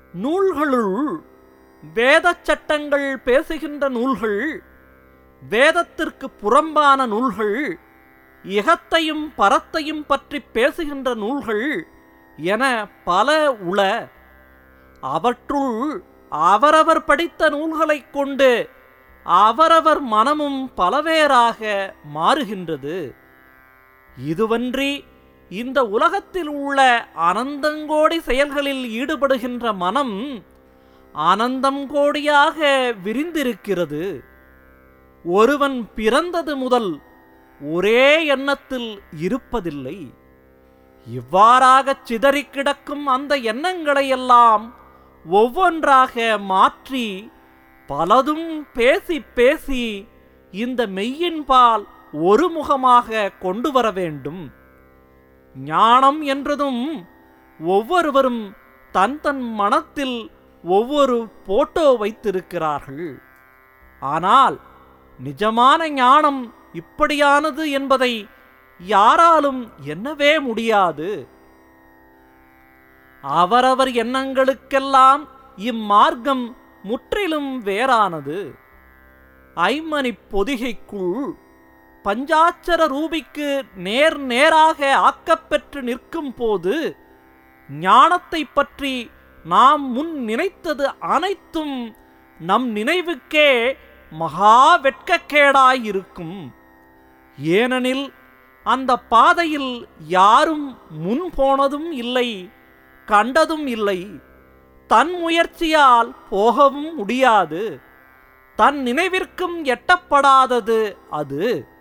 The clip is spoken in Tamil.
நூல்களுள் வேதச் சட்டங்கள் பேசுகின்ற நூல்கள் வேதத்திற்கு புறம்பான நூல்கள் இகத்தையும் பரத்தையும் பற்றி பேசுகின்ற நூல்கள் என பல உள அவற்றுள் அவரவர் படித்த நூல்களைக் கொண்டு அவரவர் மனமும் பலவேறாக மாறுகின்றது இதுவன்றி இந்த உலகத்தில் உள்ள அனந்தங்கோடி செயல்களில் ஈடுபடுகின்ற மனம் அனந்தம் கோடியாக விரிந்திருக்கிறது ஒருவன் பிறந்தது முதல் ஒரே எண்ணத்தில் இருப்பதில்லை இவ்வாறாகச் சிதறிக் கிடக்கும் அந்த எண்ணங்களையெல்லாம் ஒவ்வொன்றாக மாற்றி பலதும் பேசி பேசி இந்த மெய்யின்பால் ஒருமுகமாக கொண்டு வர வேண்டும் ஞானம் என்றதும் ஒவ்வொருவரும் தன் தன் மனத்தில் ஒவ்வொரு போட்டோ வைத்திருக்கிறார்கள் ஆனால் நிஜமான ஞானம் இப்படியானது என்பதை யாராலும் எண்ணவே முடியாது அவரவர் எண்ணங்களுக்கெல்லாம் இம்மார்க்கம் முற்றிலும் வேறானது ஐமணிப் பொதிகைக்குள் பஞ்சாட்சர ரூபிக்கு நேர் நேராக ஆக்கப்பெற்று நிற்கும் போது ஞானத்தைப் பற்றி நாம் முன் நினைத்தது அனைத்தும் நம் நினைவுக்கே மகா வெட்கக்கேடாயிருக்கும் ஏனெனில் அந்த பாதையில் யாரும் முன் போனதும் இல்லை கண்டதும் இல்லை தன் முயற்சியால் போகவும் முடியாது தன் நினைவிற்கும் எட்டப்படாதது அது